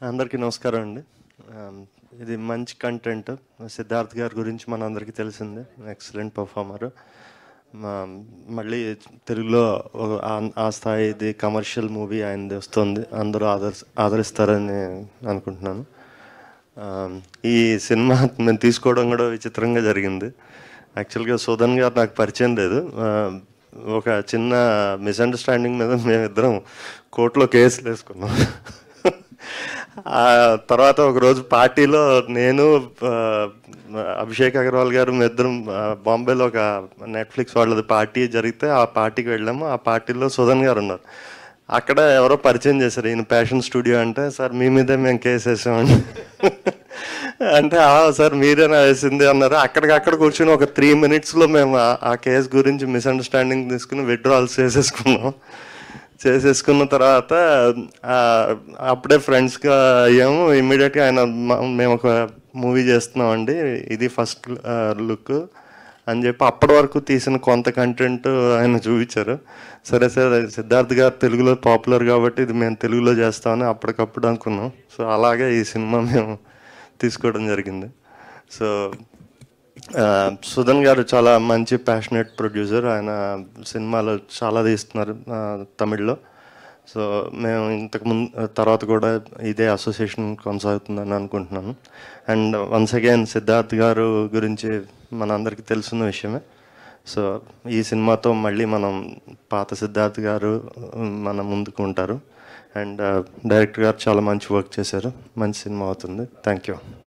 అందరికీ నమస్కారం అండి ఆమ్, ఇది మంచి కంటెంట్ సిద్ధార్థ్ గారి గురించి మన అందరికీ తెలిసిందే ఎక్సలెంట్ పర్ఫార్మర్ మళ్ళీ తెలుగులో ఒక ఆ- ఆ స్థాయిది కమర్షియల్ మూవీ ఆయనది వస్తుంది అందరూ ఆదర్శ ఆదరిస్తారని అనుకుంటున్నాను ఆమ్, ఈ సినిమా మేము తీసుకోవడం కూడా విచిత్రంగా జరిగింది యాక్చువల్గా సుధన్ గారు నాకు పరిచయం లేదు ఆ, ఒక చిన్న మిస్అండర్స్టాండింగ్ మీద మేమిద్దరం కోర్టులో కేసులు వేసుకున్నాం ఆ తర్వాత ఒకరోజు పార్టీలో నేను ఆ, అభిషేక్ అగర్వాల్ గారు మేము ఇద్దరం ఆ, బాంబేలో ఒక నెట్ఫ్లిక్స్ వాళ్ళది పార్టీ జరిగితే ఆ పార్టీకి వెళ్ళాము ఆ పార్టీలో సుధన్ గారు ఉన్నారు అక్కడ ఎవరో పరిచయం చేశారు ఈయన ప్యాషన్ స్టూడియో అంటే సార్ మీ మీదే మేము కేసు వేసామండి అంటే "ఆ, సార్ మీరేనా వేసింది అన్నారు అక్కడికక్కడ కూర్చొని ఒక త్రీ మినిట్స్లో మేము ఆ- ఆ కేసు గురించి మిస్అండర్స్టాండింగ్ తీసుకుని విత్డ్రాల్స్ చేసేసుకున్నాం చేసేసుకున్న తర్వాత ఆ, అప్పుడే ఫ్రెండ్స్గా అయ్యాము ఇమ్మీడియట్గా ఆయన మ- మేము ఒక మూవీ చేస్తున్నామండి ఇది ఫస్ట్ లుక్ అని చెప్పి అప్పటి వరకు తీసిన కొంత కంటెంట్ ఆయన చూపించారు సరే సరే సిద్ధార్థ్ గారు తెలుగులో పాపులర్ కాబట్టి ఇది మేము తెలుగులో చేస్తామని అప్పటికప్పుడు అనుకున్నాం సో అలాగే ఈ సినిమా మేము తీసుకోవడం జరిగింది సో ఆ, సుధన్ గారు చాలా మంచి ప్యాషనెట్ ప్రొడ్యూసర్ ఆయన సినిమాలు చాలా తీస్తున్నారు ఆ, తమిళ్లో సో మేము ఇంతకు ముందు తర్వాత కూడా ఇదే అసోసియేషన్ కొనసాగుతుందని అనుకుంటున్నాను అండ్ వన్స్ అగైన్ సిద్ధార్థ్ గారు గురించి మనందరికీ తెలుసున్న విషయమే సో ఈ సినిమాతో మళ్ళీ మనం పాత సిద్ధార్థ్ గారు మన ముందుకు ఉంటారు అండ్ డైరెక్టర్ గారు చాలా మంచి వర్క్ చేశారు మంచి సినిమా అవుతుంది థ్యాంక్ యూ